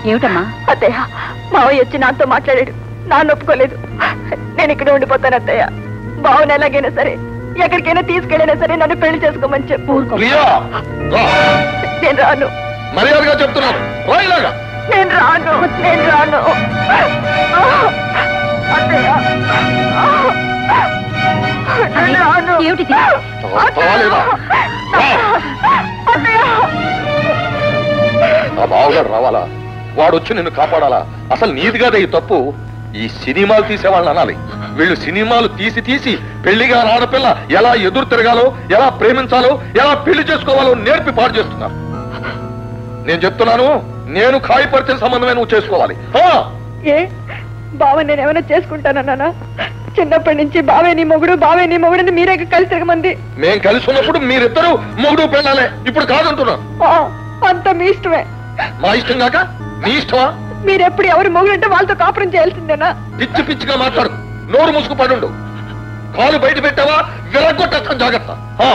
ఏమిటమ్మా అత్తయ్య మావయ్య వచ్చి నాతో మాట్లాడాడు నాన్న ఒప్పుకోలేదు నేను ఇక్కడ ఉండిపోతాను అత్తయ్య బావని ఎలాగైనా సరే ఎక్కడికైనా తీసుకెళ్ళైనా సరే నన్ను పెళ్లి చేసుకోమని చెప్పు ప్రియా రా. నేను రాను మర్యాదగా చెప్తున్నాను రా ఇలాగా నేను రాను నేను రాను అత్తయ్య నేను రాను ఏమిటిది వస్తావా లేదా? రా. అత్తయ్య ఆ బావగాడు రావాలా వాడు వచ్చి నిన్ను కాపాడాలా అసలు నీది కాదే ఈ తప్పు ఈ సినిమాలు తీసేవాళ్ళని అనాలి వీళ్ళు సినిమాలు తీసి తీసి పెళ్లిగా ఆడపిల్ల ఎలా ఎదురు తిరగాలో ఎలా ప్రేమించాలో ఎలా పెళ్లి చేసుకోవాలో నేర్పి పాడు చేస్తున్నారు నేను చెప్తున్నాను నేను ఖాయపరిచిన సంబంధమే నువ్వు చేసుకోవాలి ఆ! ఏ బావ నేను ఏమైనా చేసుకుంటానన్నా చిన్నప్పటి నుంచి బావే నీ మొగుడు బావే నీ మొగుడు మీరే కలిసి తిరగమంది మేం కలిసి ఉన్నప్పుడు మీరిద్దరూ మొగుడు పెళ్ళాలే ఇప్పుడు కాదంటున్నాను ఆ, అంతా మీ ఇష్టమే మా ఇష్టం కాక నీ ఇష్టమా మీరెప్పుడు ఎవరు మొగుడంటే వాళ్ళతో కాపురం చేయాల్సిందేనా పిచ్చి పిచ్చిగా మాట్లాడు నోరు మూసుకు పడుండు కాలు బయట పెట్టావా విరగొట్టేస్తాం జాగ్రత్త ఆ.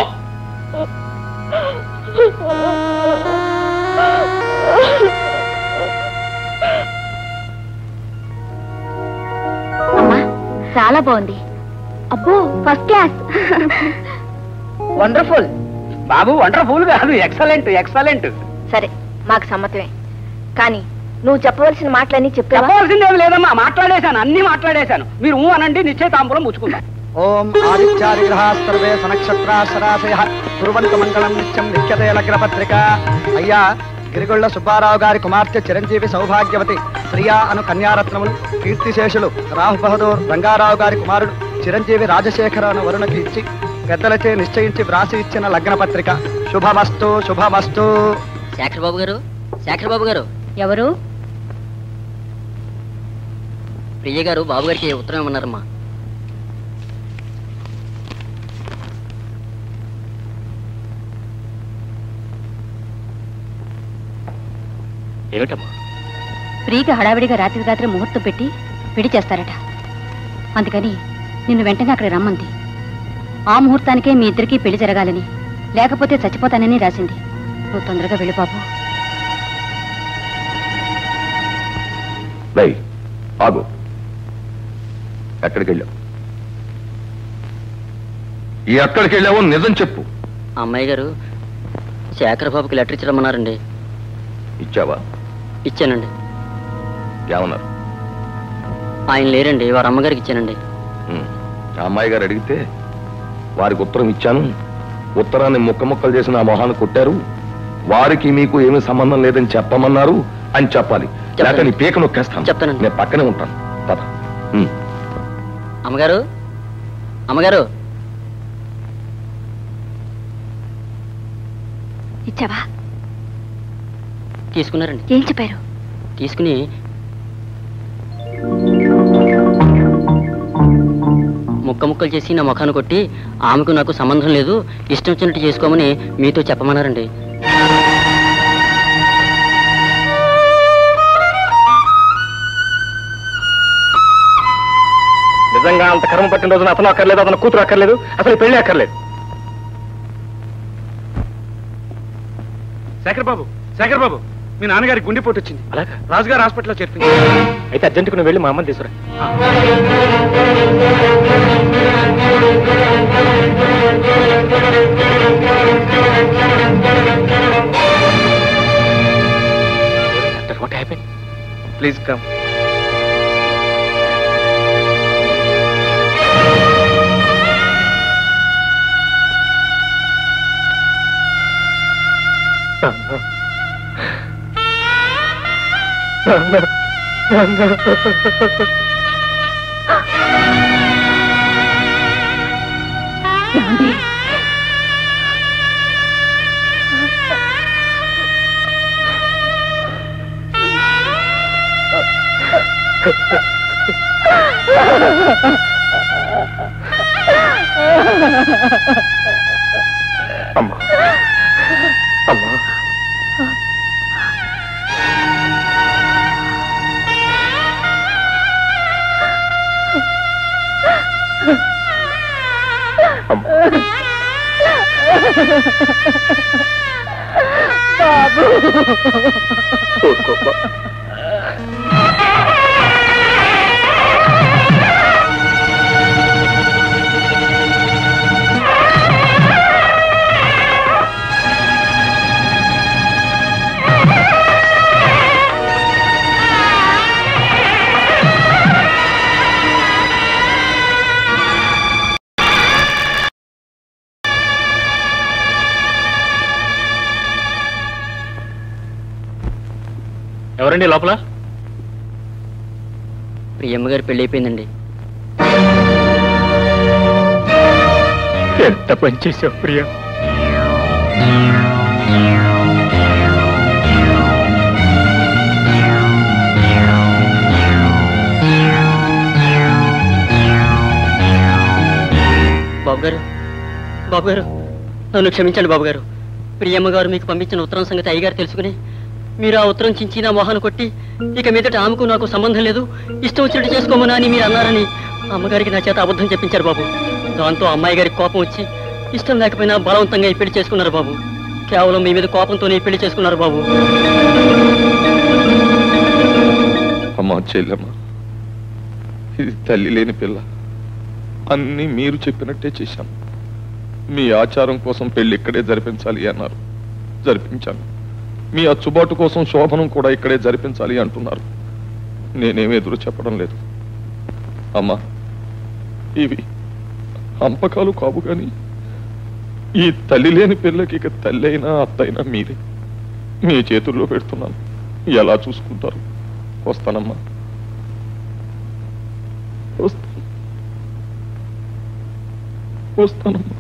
అమ్మా చాలా బాగుంది అబ్బో ఫస్ట్ క్లాస్ వండర్ఫుల్ బాబు వండర్ఫుల్ కాదు ఎక్సలెంట్ ఎక్సలెంట్ సరే మాకు సమ్మతమే కానీ నువ్వు చెప్పవలసిన మాటలన్నీ చెప్పావా చెప్పవలసిందేం లేదమ్మా మాట్లాడేశాను అన్ని మాట్లాడేశాను మీరు ఊ అనండి నిశ్చయతాంబూలం ముచ్చుకుందాం ఓం ఆదిత్యాదిగ్రహా సర్వే సనక్షత్రా సరాశయ కురువంత మంగళం నిత్యం లిఖ్యతే లగ్నపత్రిక అయ్యా గిరిగొళ్ళ సుబ్బారావు గారి కుమార్తె చిరంజీవి సౌభాగ్యవతి ప్రియా అను కన్యారత్నములు కీర్తిశేషులు రాహు బహదూర్ రంగారావు గారి కుమారుడు చిరంజీవి రాజశేఖర అను వరుణకి ఇచ్చి పెద్దలచే నిశ్చయించి వ్రాసి ఇచ్చిన లగ్న పత్రిక శుభమస్తు శుభమస్తు శేఖర్ బాబు గారు శేఖర్ బాబు గారు ఎవరు ప్రియ గారు బాబు గారికి ఉత్తరం ఇవ్వమన్నారమ్మా ఏమిటమ్మా ప్రియకి హడావిడిగా రాత్రి రాత్రి ముహూర్తం పెట్టి పెళ్లి చేస్తారట అందుకని నిన్ను వెంటనే అక్కడికి రమ్మంది ఆ ముహూర్తానికే మీ ఇద్దరికీ పెళ్లి జరగాలని లేకపోతే చచ్చిపోతానని రాసింది నువ్వు తొందరగా వెళ్ళి బాబు లై ఆగు ఎక్కడికి వెళ్ళావు ఈ ఎక్కడికి వెళ్ళావో నిజం చెప్పు అమ్మాయి గారు శేఖర్ బాబుకి లెటర్ ఇచ్చరమ్మన్నారండి ఇచ్చావా ఇచ్చానండి ఏమన్నారు ఆయన లేరండి వారి అమ్మగారికి ఇచ్చానండి ఉమ్. ఆ అమ్మాయి గారు అడిగితే వారికి ఉత్తరం ఇచ్చాను ఉత్తరాన్ని ముక్క ముక్కలు చేసి నా మొహాన్ని కొట్టారు వారికి మీకు ఏమీ సంబంధం లేదని చెప్పమన్నారు అని చెప్పాలి లేక నీ పీక నొక్కేస్తాను చెప్తానండి. నేను పక్కనే ఉంటాను పద ఉమ్. అమ్మగారు అమ్మగారు ఇచ్చావా తీసుకున్నారండి ఏం చెప్పారు తీసుకుని ముక్క ముక్కలు చేసి నా ముఖాన్ని కొట్టి ఆమెకు నాకు సంబంధం లేదు ఇష్టం వచ్చినట్టు చేసుకోమని మీతో చెప్పమన్నారండి నిజంగా అంత కర్మ పట్టిన రోజున అతను అక్కర్లేదు అతను కూతురు అక్కర్లేదు అసలు ఈ పెళ్లి అక్కర్లేదు శేఖర్ బాబు శేఖర్ బాబు మీ నాన్నగారికి గుండెపోటు వచ్చింది అలాగా రాజుగారు హాస్పిటల్లో చేర్పింది అయితే అర్జెంటుకు నువ్వు వెళ్ళి మా అమ్మని తీసుకురా వాట్ హ్యాపెన్ ప్లీజ్ కమ్ ఏమండి అమ్మా అమ్మా బాబు ఊరుకోమ్మా ఎవరండి లోపల ప్రియమ్మ గారి పెళ్లి అయిపోయిందండి ఎంత పని చేసావు ప్రియ బాబు గారు బాబు గారు నన్ను క్షమించండి బాబు గారు ప్రియమ్మ గారు మీకు పంపించిన ఉత్తరం సంగతి అయ్యగారు తెలుసుకుని మీరు ఆ ఉత్తరం చించి నా మొహాన్ని కొట్టి ఇక మీదట ఆమెకు నాకు సంబంధం లేదు ఇష్టం వచ్చినట్టు చేసుకోమని అని మీరు అన్నారని అమ్మగారికి నా చేత అబద్ధం చెప్పించారు బాబు దాంతో అమ్మాయి గారికి కోపం వచ్చి ఇష్టం లేకపోయినా బలవంతంగా ఈ పెళ్లి చేసుకున్నారు బాబు కేవలం మీ మీద కోపంతోనే ఈ పెళ్లి చేసుకున్నారు బాబు అమ్మా చెల్లెమ్మ ఇది తల్లి లేని పిల్ల అన్నీ మీరు చెప్పినట్టే చేశాం మీ ఆచారం కోసం పెళ్లి ఇక్కడే జరిపించాలి అన్నారు జరిపించాను మీ అచ్చుబాటు కోసం శోభనం కూడా ఇక్కడే జరిపించాలి అంటున్నారు నేనేమి ఎదురు చెప్పడం లేదు అమ్మా ఇవి అంపకాలు కావు కానీ ఈ తల్లి లేని పిల్లకి ఇక తల్లి అయినా అత్తైనా మీరే మీ చేతుల్లో పెడుతున్నాను ఎలా చూసుకుంటారు వస్తానమ్మా వస్తా వస్తానమ్మా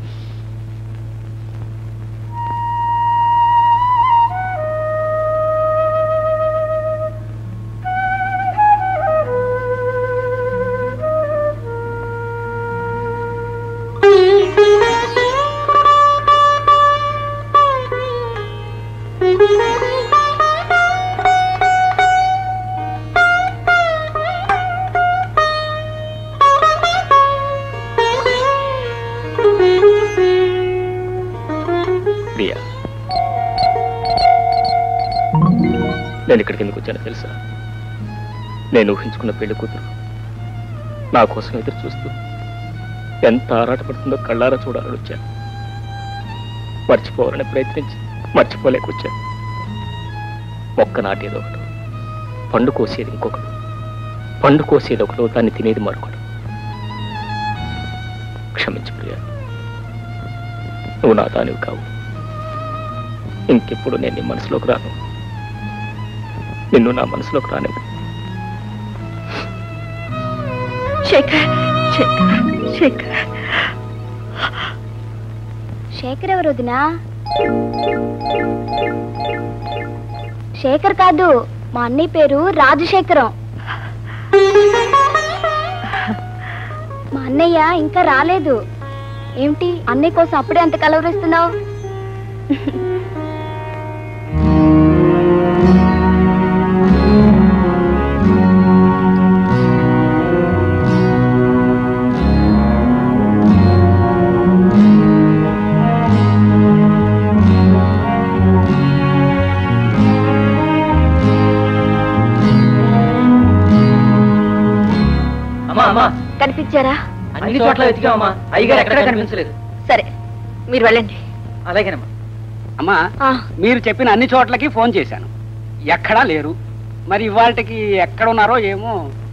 ప్రియా నేను ఇక్కడికి ఎందుకు వచ్చానో తెలుసా నేను ఊహించుకున్న పెళ్లి కూతురు నా కోసం ఎదురు చూస్తూ ఎంత ఆరాటపడుతుందో కళ్ళారా చూడాలని వచ్చాను మర్చిపోవాలని ప్రయత్నించి మర్చిపోలేకొచ్చాను మొక్క నాటేది ఒకడు పండు కోసేది ఇంకొకడు పండు కోసేది ఒకడు దాన్ని తినేది మరొకడు క్షమించు ప్రియా నువ్వు నా దానివి కావు ఇంకెప్పుడు నేను నీ మనసులోకి రాను నిన్ను నా మనసులోకి రానివ్వు శేఖర్ శేఖర్ శేఖర్ శేఖర్ ఎవరు వదినా శేఖర్ కాదు మా అన్నయ్య పేరు రాజశేఖరం మా అన్నయ్య ఇంకా రాలేదు ఏమిటి అన్నయ్య కోసం అప్పుడే అంత కలవరిస్తున్నావు అమ్మా అమ్మా కనిపించారా అన్ని చోట్ల వెతికామమ్మా అయ్యగారు ఎక్కడ కనిపించలేదు సరే మీరు వెళ్ళండి అలాగేనమ్మా అమ్మా ఆ, మీరు చెప్పిన అన్ని చోట్లకి ఫోన్ చేశాను ఎక్కడా లేరు మరి ఇవాళకి ఎక్కడ ఉన్నారో ఏమో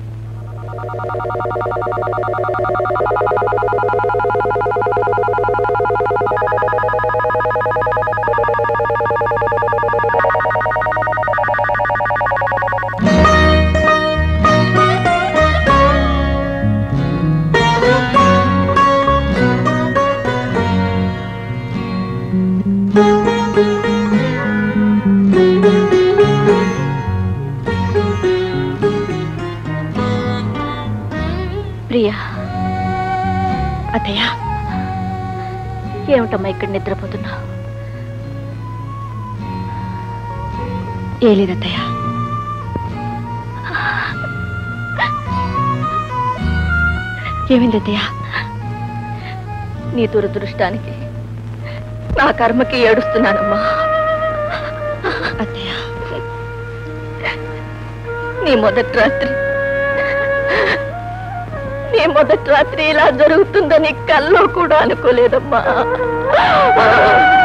ప్రియా అత్తయ్య ఏమిటమ్మా ఇక్కడ నిద్రపోతున్నా ఏ లేదత్తయ్య ఏమైంది అత్తయ్య నీ దురదృష్టానికి నా కర్మకి ఏడుస్తున్నానమ్మా అత్తయ్య నీ మొదటి రాత్రి నీ మొదటి రాత్రి ఇలా జరుగుతుందని కల్లో కూడా అనుకోలేదమ్మా